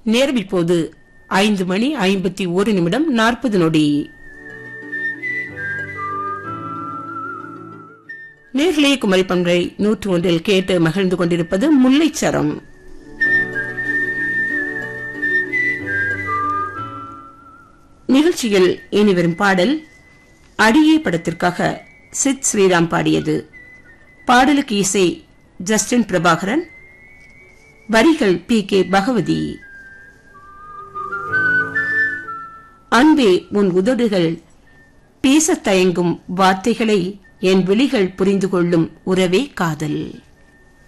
நேரம் இப்போது ஐந்து மணி ஐம்பத்தி ஒரு நிமிடம் நாற்பது நொடி நேர்களே குமரி பண்பை நூற்று ஒன்றில் கேட்டு மகிழ்ந்து கொண்டிருப்பது முல்லைச்சரம் நிகழ்ச்சியில் இனி வரும் பாடல் அடியே படத்திற்காக சித் ஸ்ரீராம் பாடியது பாடலுக்கு இசை ஜஸ்டின் பிரபாகரன் வரிகள் பி கே பகவதி அன்பே உன் உதடுகள் பேசத் தயங்கும் வார்த்தைகளை என் விழிகள் புரிந்து கொள்ளும் உறவே காதல்